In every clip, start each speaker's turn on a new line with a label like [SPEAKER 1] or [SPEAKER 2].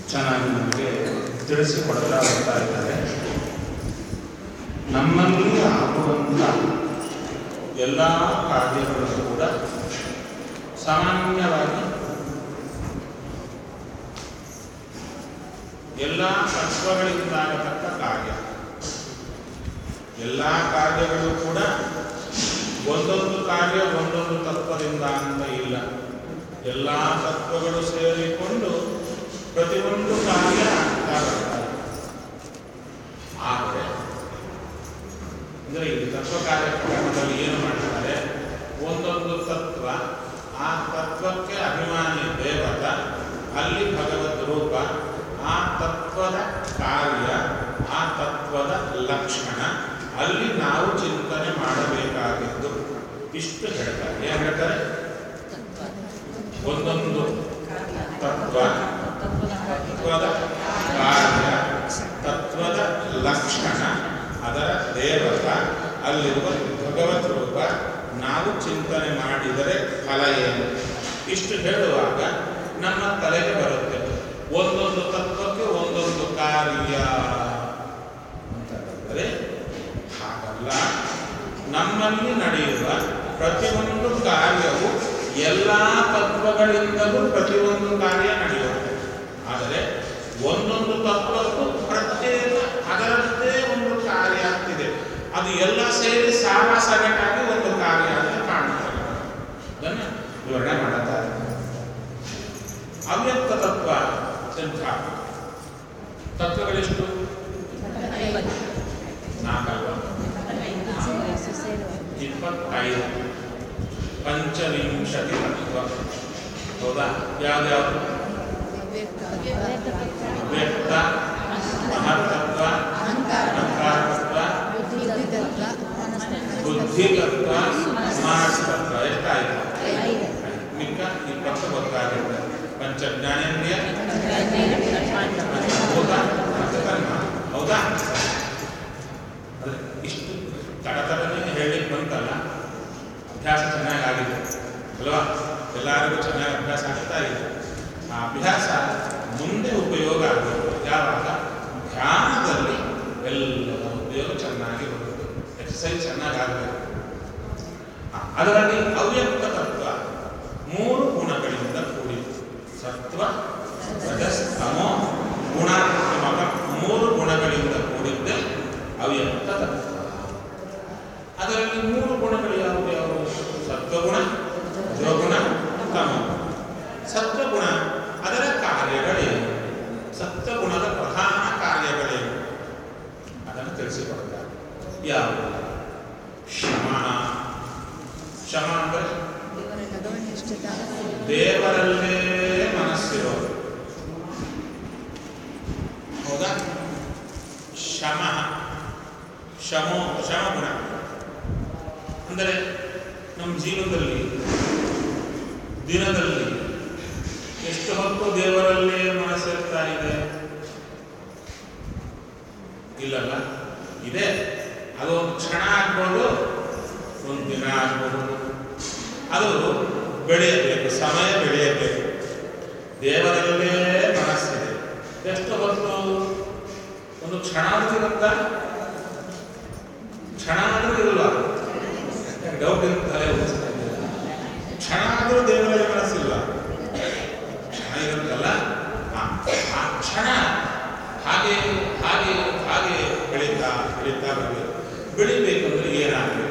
[SPEAKER 1] ಚೆನ್ನಾಗಿ ನಮಗೆ ತಿಳಿಸಿಕೊಡ್ತಾ ಬರ್ತಾ ಇದ್ದಾರೆ ನಮ್ಮಲ್ಲಿ ಆಗುವಂಥ ಎಲ್ಲ ಕಾರ್ಯಗಳು ಕೂಡ ಸಾಮಾನ್ಯವಾಗಿ ಎಲ್ಲ ತತ್ವಗಳಿಂದಾಗತಕ್ಕ ಕಾರ್ಯ ಎಲ್ಲ ಕಾರ್ಯಗಳು ಕೂಡ ಒಂದೊಂದು ಕಾರ್ಯ ಒಂದೊಂದು ತತ್ವದಿಂದ ಅಂತ ಇಲ್ಲ ಎಲ್ಲ ತತ್ವಗಳು ಸೇರಿಕೊಂಡು ಪ್ರತಿಯೊಂದು ಕಾರ್ಯ ಆಗ್ತಾ ಬರ್ತಾರೆ ಆದರೆ ಅಂದರೆ ಈ ತತ್ವ ಕಾರ್ಯಕ್ರಮದಲ್ಲಿ ಏನು ಮಾಡ್ತಾರೆ ಒಂದೊಂದು ತತ್ವ ಆ ತತ್ವಕ್ಕೆ ಅಭಿಮಾನಿ ದೇವತ ಅಲ್ಲಿ ಭಗವದ್ ರೂಪ ಆ ತತ್ವದ ಕಾರ್ಯ ಆ ತತ್ವದ ಲಕ್ಷಣ ಅಲ್ಲಿ ನಾವು ಚಿಂತನೆ ಮಾಡಬೇಕಾಗಿದ್ದು ಇಷ್ಟು ಹೇಳ್ತಾರೆ ಏನು ಹೇಳ್ತಾರೆ ಒಂದೊಂದು ತತ್ವ ತತ್ವದ ಕಾರ್ಯ ತತ್ವದ ಲಕ್ಷಣ ಅದರ ದೇವತ ಅಲ್ಲಿರುವ ಭಗವತ್ ರೂಪ ನಾವು ಚಿಂತನೆ ಮಾಡಿದರೆ ಫಲ ಏನು ಇಷ್ಟು ಹೇಳುವಾಗ ನಮ್ಮ ತಲೆಗೆ ಬರುತ್ತೆ ಒಂದೊಂದು ತತ್ವಕ್ಕೆ ಒಂದೊಂದು ಕಾರ್ಯ ಅಂತಂದರೆ ಹಾಗಲ್ಲ ನಮ್ಮಲ್ಲಿ ನಡೆಯುವ ಪ್ರತಿಯೊಂದು ಕಾರ್ಯವು ಎಲ್ಲ ತತ್ವಗಳಿಂದಲೂ ಪ್ರತಿಯೊಂದು ಕಾರ್ಯ ನಡೆಯುತ್ತೆ ಆದರೆ ಒಂದೊಂದು ತತ್ವಕ್ಕೂ ಪ್ರತ್ಯೇಕ ಅದರದ್ದೇ ಒಂದು ಕಾರ್ಯ ಆಗ್ತಿದೆ ಅದು ಎಲ್ಲ ಸೇರಿ ಸಾರ ಸಗಟಾಗಿ ಒಂದು ಕಾರ್ಯ ಅಂತ ಕಾಣುತ್ತದೆ ಅದನ್ನು ವಿವರಣೆ ಮಾಡುತ್ತಾರೆ ಅವ್ಯಕ್ತ ತತ್ವ ಎಂಥ ತತ್ವಗಳೆಷ್ಟು ನಾಲ್ಕಲ್ವ ಇಪ್ಪತ್ತೈದು ಪಂಚವಿಂಶತಿ ತತ್ವ ಹೌದಾ ಯಾವ್ದ್ಯಾವ್ದು ವ್ಯಕ್ತ ಮಹತ್ತತ್ವ ಅಹಂಕಾರತತ್ವ ಬುದ್ಧಿತತ್ವ ಮಾನಸತತ್ವ ಎಷ್ಟಾಯ್ತು ಮಿಕ್ಕ ಇಪ್ಪತ್ತು ಗೊತ್ತಾಗುತ್ತೆ ಪಂಚ ಜ್ಞಾನೇಂದ್ರಿಯ ಪಂಚಭೂತ ಪಂಚಕರ್ಮ ಹೌದಾ ಅದೇ ಇಷ್ಟು ತಡತಡನೆ ಹೇಳಲಿಕ್ಕೆ ಬಂತಲ್ಲ ಅಭ್ಯಾಸ ಚೆನ್ನಾಗಿ ಆಗಿದೆ ಅಲ್ವಾ ಎಲ್ಲರಿಗೂ ಚೆನ್ನಾಗಿ ಅಭ್ಯಾಸ ಆಗ್ತಾ ಇದೆ ಆ ಅಭ್ಯಾಸ ಮುಂದೆ ಉಪಯೋಗ ಆಗಬೇಕು ಯಾವಾಗ ಧ್ಯಾನದಲ್ಲಿ ಎಲ್ಲರ ಉಪಯೋಗ ಚೆನ್ನಾಗಿ ಬರುತ್ತೆ ಎಕ್ಸಸೈಸ್ ಚೆನ್ನಾಗಿ ಆಗಬೇಕು ಅದರಲ್ಲಿ ಅವ್ಯಕ್ತ ತತ್ವ ಮೂರು ಗುಣಗಳಿಂದ ಕೂಡಿದೆ ಸತ್ವ ರಜಸ್ ತಮೋ ಗುಣಾತ್ಮಕ ಮೂರು ಗುಣಗಳಿಂದ ಕೂಡಿದ್ದೆ ಅವ್ಯಕ್ತ ತತ್ವ ಅದರಲ್ಲಿ ಮೂರು ಗುಣಗಳು ಯಾವುವು ಯಾವುವು ಸತ್ವಗುಣ ರಜೋಗುಣ ತಮೋ ಸತ್ವಗುಣ ಅದರ ಕಾರ್ಯಗಳೇನು ಸತ್ವಗುಣದ ಪ್ರಧಾನ ಕಾರ್ಯಗಳೇನು ಅದನ್ನು ತಿಳಿಸಿಕೊಡ್ತಾರೆ ಯಾವುದು ಶಮ ಶಮ ಅಂದರೆ ದೇವರಲ್ಲೇ ಮನಸ್ಸಿರೋದು ಹೌದಾ ಶಮ ಶಮೋ ಶಮಗುಣ ಅಂದರೆ ನಮ್ಮ ಜೀವನದಲ್ಲಿ ದಿನದಲ್ಲಿ ಎಷ್ಟು ಹೊತ್ತು ದೇವರಲ್ಲೇ ಮನಸ್ಸಿರ್ತಾ ಇದೆ ಇಲ್ಲಲ್ಲ ಇದೆ ಅದು ಒಂದು ಕ್ಷಣ ಆಗ್ಬೋದು ಒಂದು ದಿನ ಆಗ್ಬೋದು ಅದು ಬೆಳೆಯಬೇಕು ಸಮಯ ಬೆಳೆಯಬೇಕು ದೇವರಲ್ಲೇ ಮನಸ್ಸಿದೆ ಎಷ್ಟು ಹೊತ್ತು ಒಂದು ಕ್ಷಣ ಆದ್ರೂ ಇರುತ್ತಾ ಕ್ಷಣ ಆದ್ರೂ ಇರಲ್ಲ ಡೌಟ್ ಇರುತ್ತಾರೆ ಕ್ಷಣ ಆದ್ರೂ ದೇವರಲ್ಲಿ ಮನಸ್ಸಿಲ್ಲ ಕ್ಷಣ ಇರುತ್ತಲ್ಲ ಆ ಆ ಕ್ಷಣ ಹಾಗೆ ಹಾಗೆ ಹಾಗೆ ಬೆಳೀತಾ ಬೆಳೀತಾ ಬರಬೇಕು ಬೆಳಿಬೇಕಂದ್ರೆ ಏನಾಗಬೇಕು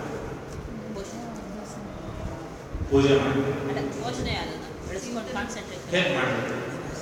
[SPEAKER 1] ಪೂಜೆ ಮಾಡಿ
[SPEAKER 2] ಯೋಚನೆ ಅದನ್ನು ಬೆಳೆಸ್ಕೊಂಡು ಕಾನ್ಸಂಟ್ರೇಟ್
[SPEAKER 1] ಹೇಗೆ ಮಾಡಬೇಕು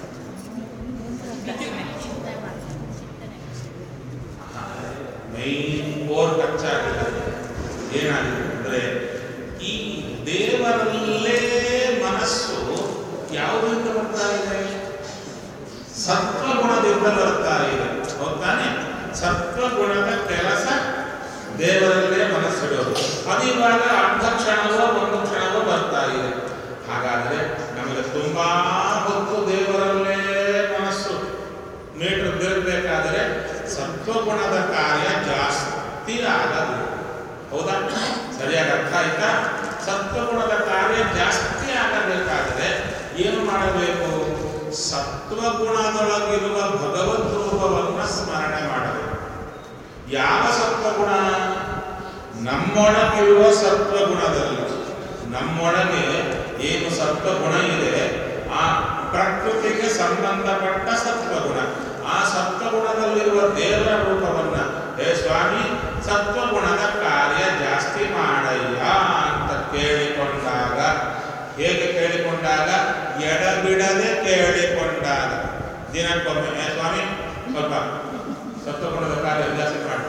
[SPEAKER 1] ಮೈನ್ ಕೋರ್ ಟಚ್ ಆಗಿದೆ ಏನಾಗಿದೆ ಅಂದರೆ ಈ ದೇವರಲ್ಲೇ ಮನಸ್ಸು ಯಾವುದರಿಂದ ಬರ್ತಾ ಇದೆ ಸತ್ವಗುಣದಿಂದ ಬರ್ತಾ ಇದೆ ಹೌದಾನೆ ಸತ್ವಗುಣದ ಕೆಲಸ ದೇವರಲ್ಲೇ ಮನಸ್ಸಿಡೋದು ಅದು ಇವಾಗ ಅರ್ಧ ಕ್ಷಣವೋ ಒಂದು ಕ್ಷಣವೋ ಬರ್ತಾ ಇದೆ ಹಾಗಾದರೆ ನಮಗೆ ತುಂಬಾ ಹೊತ್ತು ದೇವರಲ್ಲೇ ಮನಸ್ಸು ಮೀಟರ್ ಬೀರಬೇಕಾದರೆ ಸತ್ವಗುಣದ ಕಾರ್ಯ ಜಾಸ್ತಿ ಆಗಬೇಕು ಹೌದಾ ಸರಿಯಾಗಿ ಅರ್ಥ ಆಯ್ತಾ ಸತ್ವಗುಣದ ಕಾರ್ಯ ಜಾಸ್ತಿ ಆಗಬೇಕಾದರೆ ಏನು ಮಾಡಬೇಕು ಸತ್ವಗುಣದೊಳಗಿರುವ ಭಗವದ್ ರೂಪವನ್ನು ಸ್ಮರಣೆ ಮಾಡಬೇಕು ಯಾವ ಸತ್ವಗುಣ ನಮ್ಮೊಳಗಿರುವ ಸತ್ವಗುಣದಲ್ಲಿ ನಮ್ಮೊಳಗೆ ಏನು ಸತ್ವಗುಣ ಇದೆ ಆ ಪ್ರಕೃತಿಗೆ ಸಂಬಂಧಪಟ್ಟ ಸತ್ವಗುಣ ಆ ಸತ್ವಗುಣದಲ್ಲಿರುವ ದೇವರ ರೂಪವನ್ನ ಹೇ ಸ್ವಾಮಿ ಸತ್ವಗುಣದ ಕಾರ್ಯ ಜಾಸ್ತಿ ಮಾಡಯ್ಯ ಅಂತ ಕೇಳಿಕೊಂಡಾಗ ಹೇಗೆ ಕೇಳಿಕೊಂಡಾಗ ಎಡಬಿಡದೆ ಕೇಳಿಕೊಂಡಾಗ ದಿನಕ್ಕೊಮ್ಮೆ ಹೇ ಸ್ವಾಮಿ ಸ್ವಲ್ಪ ಸತ್ವಗುಣದ ಕಾರ್ಯ ಜಾಸ್ತಿ ಮಾಡಿ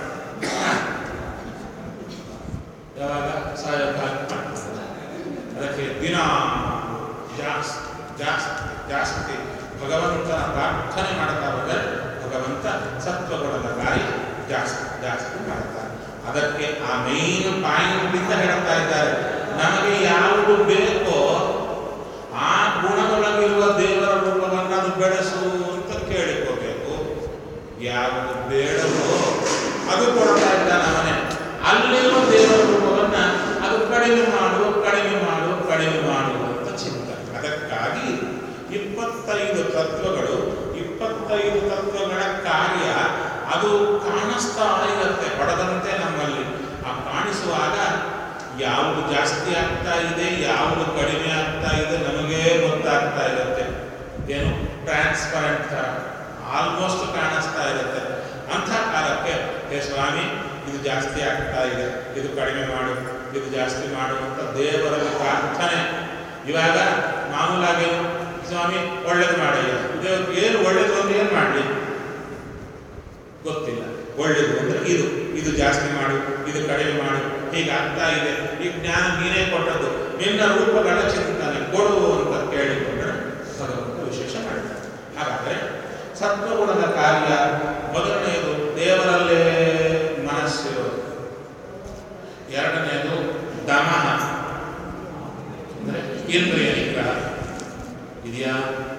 [SPEAKER 1] ಯಾವಾಗ ಸಾಯಂಕಾಲ ಅದಕ್ಕೆ ದಿನ ಜಾಸ್ತಿ ಜಾಸ್ತಿ ಜಾಸ್ತಿ ಭಗವಂತನ ಪ್ರಾರ್ಥನೆ ಮಾಡ್ತಾ ಹೋದರೆ ಭಗವಂತ ಸತ್ವಗುಣದ ಕಾರ್ಯ ಜಾಸ್ತಿ ಜಾಸ್ತಿ ಮಾಡ್ತಾರೆ ಅದಕ್ಕೆ ಆ ಮೇನ್ ಪಾಯಿಂಟ್ ಹೇಳ್ತಾ ಇದ್ದಾರೆ ನಮಗೆ ಯಾವುದು ಬೇಕೋ ಆ ಗುಣದೊಳಗಿರುವ ದೇವರ ರೂಪವನ್ನು ಅದು ಬೆಳೆಸು ಅಂತ ಕೇಳಿಕೋಬೇಕು ಯಾವುದು ಬೇಡವೋ ಅದು ಕೊಡ್ತಾ ಇದ್ದಾನೆ ಅವನೇ ಅಲ್ಲಿರುವ ದೇವರ ರೂಪವನ್ನ ಅದು ಕಡಿಮೆ ಮಾಡು ಕಡಿಮೆ ಮಾಡು ಕಡಿಮೆ ಮಾಡು ಅಂತ ಚಿಂತನೆ ಅದಕ್ಕಾಗಿ ಇಪ್ಪತ್ತೈದು ತತ್ವಗಳು ಇಪ್ಪತ್ತೈದು ತತ್ವಗಳ ಕಾರ್ಯ ಅದು ಕಾಣಿಸ್ತಾ ಇರುತ್ತೆ ಹೊಡೆದಂತೆ ನಮ್ಮಲ್ಲಿ ಆ ಕಾಣಿಸುವಾಗ ಯಾವುದು ಜಾಸ್ತಿ ಆಗ್ತಾ ಇದೆ ಯಾವುದು ಕಡಿಮೆ ಆಗ್ತಾ ಇದೆ ನಮಗೇ ಗೊತ್ತಾಗ್ತಾ ಇರುತ್ತೆ ಏನು ಟ್ರಾನ್ಸ್ಪರೆಂಟ್ ಥರ ಆಲ್ಮೋಸ್ಟ್ ಕಾಣಿಸ್ತಾ ಇರುತ್ತೆ ಅಂಥ ಕಾಲಕ್ಕೆ ಹೇ ಸ್ವಾಮಿ ಇದು ಜಾಸ್ತಿ ಆಗ್ತಾ ಇದೆ ಇದು ಕಡಿಮೆ ಮಾಡು ಇದು ಜಾಸ್ತಿ ಮಾಡು ಅಂತ ದೇವರಲ್ಲಿ ಪ್ರಾರ್ಥನೆ ಇವಾಗ ಮಾಮೂಲಾಗಿ ಸ್ವಾಮಿ ಒಳ್ಳೇದು ಮಾಡಯ್ಯ ದೇವ್ರಿಗೆ ಏನು ಒಳ್ಳೇದು ಅಂತ ಏನು ಮಾಡಲಿ ಗೊತ್ತಿಲ್ಲ ಒಳ್ಳೇದು ಅಂದ್ರೆ ಇದು ಇದು ಜಾಸ್ತಿ ಮಾಡು ಇದು ಕಡಿಮೆ ಮಾಡು ಹೀಗಾಗ್ತಾ ಇದೆ ಈ ಜ್ಞಾನ ನೀನೇ ಕೊಟ್ಟದ್ದು ನಿನ್ನ ರೂಪಗಳ ಚಿಂತನೆ ಕೊಡು ಅಂತ ಕೇಳಿಕೊಂಡ್ರೆ ಭಗವಂತ ವಿಶೇಷ ಮಾಡ್ತಾರೆ ಹಾಗಾದ್ರೆ ಸತ್ವಗುಣದ ಕಾರ್ಯ ಮೊದಲನೆಯದು ದೇವರಲ್ಲೇ ಮನಸ್ಸಿರೋದು ಎರಡನೆಯದು ದಮನ ಅಂದ್ರೆ ಇಂದ್ರಿಯ ನಿಗ್ರಹ ಇದೆಯಾ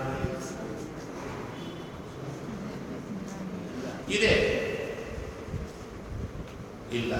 [SPEAKER 1] ಇದೆ ಇಲ್ಲ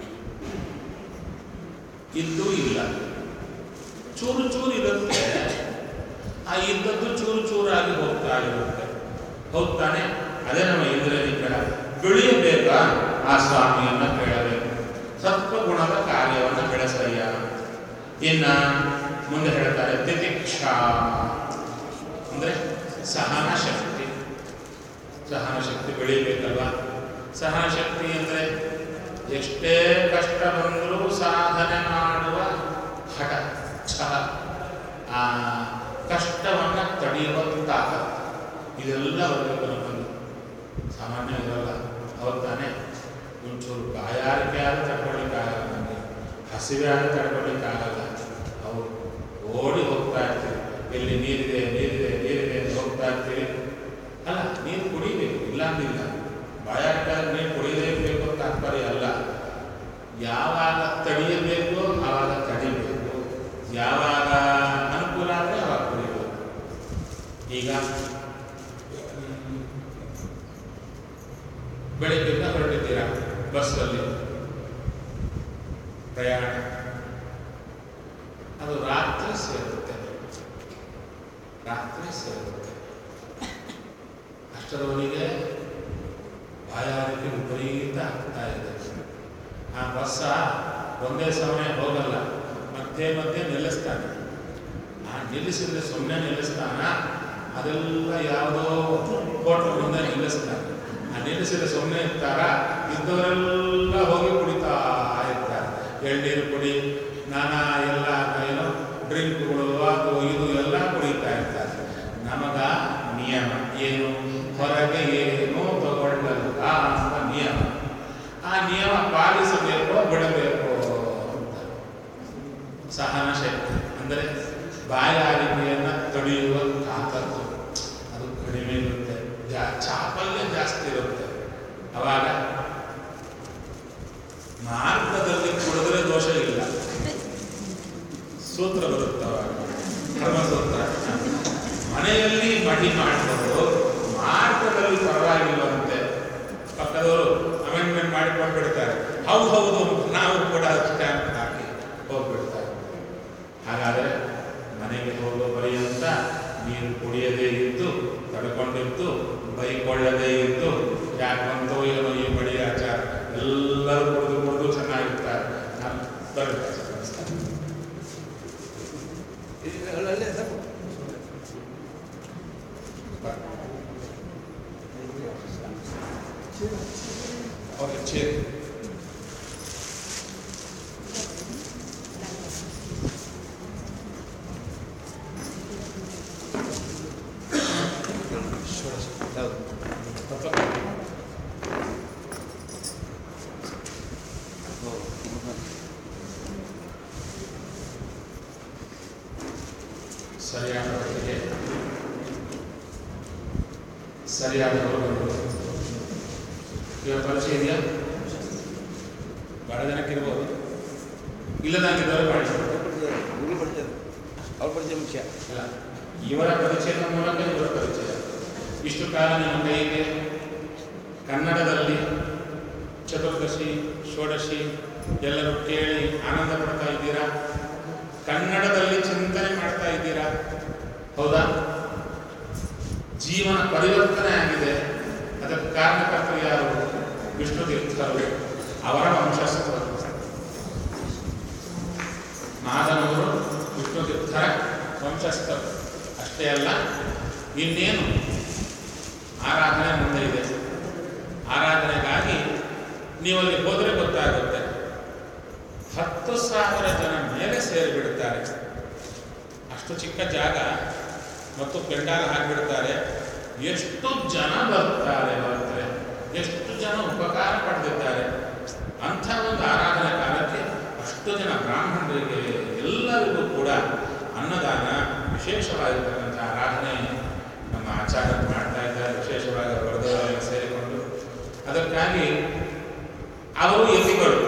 [SPEAKER 1] ಇದ್ದು ಇಲ್ಲ ಚೂರು ಚೂರು ಇರುತ್ತೆ ಆ ಇದ್ದದ್ದು ಚೂರು ಚೂರಾಗಿ ಹೋಗ್ತಾ ಇರುತ್ತೆ ಹೋಗ್ತಾನೆ ಅದೇ ನಮ್ಮ ಇಂದ್ರಿಯ ನಿಗ್ರಹ ಬೆಳೆಯಬೇಕಾ ಆ ಸ್ವಾಮಿಯನ್ನ ಕೇಳಬೇಕು ಸತ್ವಗುಣದ ಕಾರ್ಯವನ್ನು ಬೆಳೆಸಯ್ಯ ಇನ್ನ ಮುಂದೆ ಹೇಳ್ತಾರೆ ತಿತಿಕ್ಷಾ ಅಂದ್ರೆ ಸಹನ ಶಕ್ತಿ ಸಹನ ಶಕ್ತಿ ಬೆಳಿಬೇಕಲ್ವಾ ಸಹನ ಶಕ್ತಿ ಅಂದರೆ ಎಷ್ಟೇ ಕಷ್ಟ ಬಂದರೂ ಸಾಧನೆ ಮಾಡುವ ಹಠ ಛಲ ಆ ಕಷ್ಟವನ್ನು ತಡೆಯುವ ತಾಕತ್ ಇದೆಲ್ಲ ಬರಬೇಕು ನಮ್ಮಲ್ಲಿ ಸಾಮಾನ್ಯ ಇರಲ್ಲ ಅವ್ರು ತಾನೇ ಒಂಚೂರು ಬಾಯಾರಿಕೆ ಆದರೂ ತಡ್ಕೊಳ್ಳಿಕ್ಕಾಗಲ್ಲ ನನಗೆ ಹಸಿವೆ ಆದರೂ ತಡ್ಕೊಳ್ಳಿಕ್ಕಾಗಲ್ಲ ಅವರು ಓಡಿ ಹೋಗ್ತಾ ಇರ್ತೀವಿ ಎಲ್ಲಿ ನೀರಿದೆ ನೀರಿದೆ ನೀರಿದೆ ಅಂತ ಹೋಗ್ತಾ ಇರ್ತೀವಿ ಅಲ್ಲ ನೀರು ಕುಡಿಬೇಕು ಇಲ್ಲ ಅಂದಿಲ್ಲ ಬಾಯಾರಿಕೆ ಆದ್ರೆ ನೀರು ಕುಡಿಯಲೇಬೇಕು ಅಂತ ತಾತ್ಪರ್ಯ ಅಲ್ಲ ಯಾವಾಗ ತಡೆಯಬೇಕು ಆವಾಗ ತಡಿಬೇಕು ಯಾವಾಗ ಅನುಕೂಲ ಆದರೆ ಅವಾಗ ಕುಡಿಬೇಕು ಈಗ ಹ್ಮ್, ಬೆಳಿಗ್ಗೆಯಿಂದ ಹೊರಟಿದ್ದೀರಾ ಬಸ್ಸಲ್ಲಿ ಪ್ರಯಾಣ ಅದು ರಾತ್ರಿ ಸೇರುತ್ತೆ ರಾತ್ರಿ ಸೇರುತ್ತೆ ಅಷ್ಟರವರೆಗೆ ಬಾಯಾರಿಕೆ ವಿಪರೀತ ಆಗ್ತಾ ಇದೆ ಆ ಬಸ್ಸ ಒಂದೇ ಸಮಯ ಹೋಗಲ್ಲ ಮಧ್ಯೆ ಮಧ್ಯೆ ನಿಲ್ಲಿಸ್ತಾನೆ ಆ ನಿಲ್ಲಿಸಿದ್ರೆ ಸುಮ್ಮನೆ ನಿಲ್ಲಿಸ್ತಾನ ಅದೆಲ್ಲ ಯಾವುದೋ ಹೋಟ್ಲ್ ಮುಂದೆ ನಿಲ್ಲಿಸ್ತಾನೆ ಆ ನಿಲ್ಲಿಸಿದ್ರೆ ಸುಮ್ಮನೆ ಇರ್ತಾರ ಇದ್ದವರೆಲ್ಲ ಹೋಗಿ ಕುಡಿತಾ ಇರ್ತಾರೆ ಎಳ್ನೀರು ಕುಡಿ ನಾನಾ ಎಲ್ಲ ಏನು ಡ್ರಿಂಕ್ಗಳು ಅದು ಇದು ಎಲ್ಲ ಕುಡಿತಾ ಇರ್ತಾರೆ ನಮಗ ನಿಯಮ ಏನು ಹೊರಗೆ ಏನು ತಗೊಳ್ಳಲ್ಲ ಅಂತ ನಿಯಮ ಆ ನಿಯಮ ಪಾಲಿಸಬೇಕು ಬಿಡಬೇಕು ಅಂತ ಸಹನ ಶಕ್ತಿ ಅಂದರೆ ಬಾಯಾರಿಕೆಯನ್ನು ತಡೆಯುವ ತಾಕತ್ತು ಅದು ಕಡಿಮೆ ಇರುತ್ತೆ ಜಾ ಚಾಪಲ್ಯ ಜಾಸ್ತಿ ಇರುತ್ತೆ ಅವಾಗ ಮಾರ್ಗದಲ್ಲಿ ಕುಡಿದ್ರೆ ದೋಷ ಇಲ್ಲ ಸೂತ್ರ ಬರುತ್ತೆ ಅವಾಗ ಕರ್ಮಸೂತ್ರ ಮನೆಯಲ್ಲಿ ಮಡಿ ಮಾಡಿಕೊಂಡು ಮಾರ್ಗದಲ್ಲಿ ಪರವಾಗಿಲ್ಲವಂತೆ ಪಕ್ಕದವರು ಅಮೆಂಡ್ಮೆಂಟ್ ಮಾಡಿಕೊಂಡು ಬಿಡ್ತಾರೆ ಹೌದು ಹೌದು ನಾವು ಕೂಡ ಸ್ಟ್ಯಾಂಪ್ ಹಾಕಿ ಹೋಗ್ಬಿಡ್ತಾರೆ ಹಾಗಾದರೆ ಮನೆಗೆ ಹೋಗೋ ಪರ್ಯಂತ ನೀರು ಕುಡಿಯದೇ ಇದ್ದು ಇವತ್ತು ಬೈಕೊಳ್ಳದೇ ಇದ್ದು ಯಾಕಂತೋ ಏನೋ ಈ ಬಡಿ ಆಚಾರ ಎಲ್ಲರೂ ಕುಡಿದು ಕುಡಿದು ಚೆನ್ನಾಗಿರ್ತಾರೆ ನಾನು ಬರಬೇಕು
[SPEAKER 3] ಅಲ್ಲೇ ಸಾಕು
[SPEAKER 1] ಓಕೆ ಚೇರ್
[SPEAKER 3] ಹೌದು
[SPEAKER 1] ಸರಿಯಾದ ಹೊತ್ತಿಗೆ ಸರಿಯಾದ ಹೊರಗಡೆ ಇವಾಗ ಪರಿಚಯ ಇದೆಯಾ ಬಹಳ ಜನಕ್ಕೆ ಇರ್ಬೋದು ಇಲ್ಲದಾಗಿದ್ದವರು ಮಾಡಿ
[SPEAKER 3] ನಿಮಗೆ ಪರಿಚಯ ಅವ್ರ ಪರಿಚಯ ಮುಖ್ಯ
[SPEAKER 1] ಅಲ್ಲ ಇವರ ಪರಿಚಯದ ಮೂಲಕ ಇವರ ಪರಿಚಯ ಇಷ್ಟು ಕಾಲ ನಿಮ್ಮ ಕೈಗೆ ಕನ್ನಡದಲ್ಲಿ ಚತುರ್ದಶಿ ಷೋಡಶಿ ಎಲ್ಲರೂ ಕೇಳಿ ಆನಂದ ಪಡ್ತಾ ಇದ್ದೀರಾ ಕನ್ನಡದಲ್ಲಿ ಚಿಂತನೆ ಮಾಡ್ತಾ ಇದ್ದೀರಾ ಹೌದಾ ಜೀವನ ಪರಿವರ್ತನೆ ಆಗಿದೆ ಅದಕ್ಕೆ ಕಾರಣಕರ್ತರು ಯಾರು ವಿಷ್ಣು ತೀರ್ಥರು ಅವರ ವಂಶಸ್ಥರು ಮಾದನವರು ವಿಷ್ಣು ತೀರ್ಥರ ವಂಶಸ್ಥರು ಅಷ್ಟೇ ಅಲ್ಲ ಇನ್ನೇನು ಆರಾಧನೆ ಮುಂದೆ ಇದೆ ಆರಾಧನೆಗಾಗಿ ನೀವಲ್ಲಿ ಹೋದರೆ ಗೊತ್ತಾಗುತ್ತೆ ಹತ್ತು ಸಾವಿರ ಜನ ಮೇಲೆ ಸೇರಿಬಿಡುತ್ತಾರೆ ಅಷ್ಟು ಚಿಕ್ಕ ಜಾಗ ಮತ್ತು ಪೆಂಡಾಲ ಹಾಕಿಬಿಡ್ತಾರೆ ಎಷ್ಟು ಜನ ಬರ್ತಾರೆ ಬರ್ತಾರೆ ಎಷ್ಟು ಜನ ಉಪಕಾರ ಪಡೆದಿದ್ದಾರೆ ಅಂಥ ಒಂದು ಆರಾಧನೆ ಕಾಲಕ್ಕೆ ಅಷ್ಟು ಜನ ಬ್ರಾಹ್ಮಣರಿಗೆ ಎಲ್ಲರಿಗೂ ಕೂಡ ಅನ್ನದಾನ ವಿಶೇಷವಾಗಿರ್ತಕ್ಕಂಥ ಆರಾಧನೆ ನಮ್ಮ ಆಚಾರ್ಯರು ಮಾಡ್ತಾ ಇದ್ದಾರೆ ವಿಶೇಷವಾಗಿ ವರದವರೆಲ್ಲ ಸೇರಿಕೊಂಡು ಅದಕ್ಕಾಗಿ ಅವರು ಯತಿಗಳು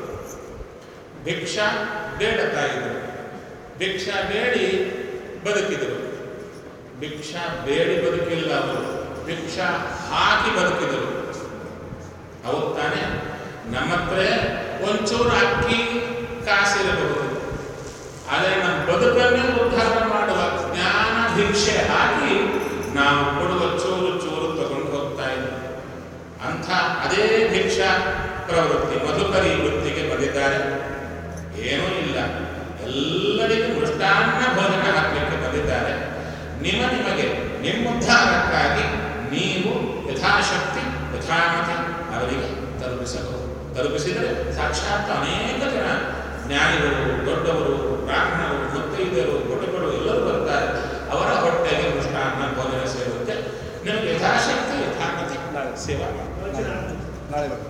[SPEAKER 1] ಭಿಕ್ಷಾ ಬೇಡುತ್ತಾ ಇದ್ದರು ಭಿಕ್ಷಾ ಬೇಡಿ ಬದುಕಿದರು ಭಿಕ್ಷಾ ಬೇಡಿ ಬದುಕಿಲ್ಲ ಅವರು ಭಿಕ್ಷಾ ಹಾಕಿ ಬದುಕಿದರು ಹೌದು ತಾನೆ ನಮ್ಮ ಹತ್ರ ಒಂಚೂರು ಅಕ್ಕಿ ಕಾಸಿರಬಹುದು ಆದರೆ ನಮ್ಮ ಬದುಕನ್ನೇ ಉದ್ಧಾರ ಮಾಡುವ ಜ್ಞಾನ ಭಿಕ್ಷೆ ಹಾಕಿ ನಾವು ಕೊಡುವ ಚೂರು ಚೂರು ತಗೊಂಡು ಹೋಗ್ತಾ ಇದ್ದೀವಿ ಅಂಥ ಅದೇ ಭಿಕ್ಷಾ ಪ್ರವೃತ್ತಿ ಮಧುಕರಿ ವೃತ್ತಿಗೆ ಬಂದಿದ್ದಾರೆ ಏನೂ ಇಲ್ಲ ಎಲ್ಲರಿಗೂ ಮೃಷ್ಟಾನ್ನ ಭೋಜನ ಹಾಕಲಿಕ್ಕೆ ಬಂದಿದ್ದಾರೆ ನಿಮ್ಮ ನಿಮಗೆ ನಿಮ್ಮ ಉದ್ಧಾರಕ್ಕಾಗಿ ನೀವು ಯಥಾಶಕ್ತಿ ಯಥಾಮತಿ ಅವರಿಗೆ ತಲುಪಿಸಬಹುದು ತಲುಪಿಸಿದರೆ ಸಾಕ್ಷಾತ್ ಅನೇಕ ಜನ ಜ್ಞಾನಿಗಳು ದೊಡ್ಡವರು ಬ್ರಾಹ್ಮಣರು ಮುತ್ತೈದೆಯರು ಗುಟುಗಳು ಎಲ್ಲರೂ ಬರ್ತಾರೆ ಅವರ ಹೊಟ್ಟೆಗೆ ಮೃಷ್ಟಾನ್ನ ಭೋಜನ ಸೇರುತ್ತೆ ನಿಮಗೆ ಯಥಾಶಕ್ತಿ ಯಥಾಮತಿ ಸೇವಾ ಮಾಡಿ
[SPEAKER 3] ನಾಳೆ ಬರ್ತೀನಿ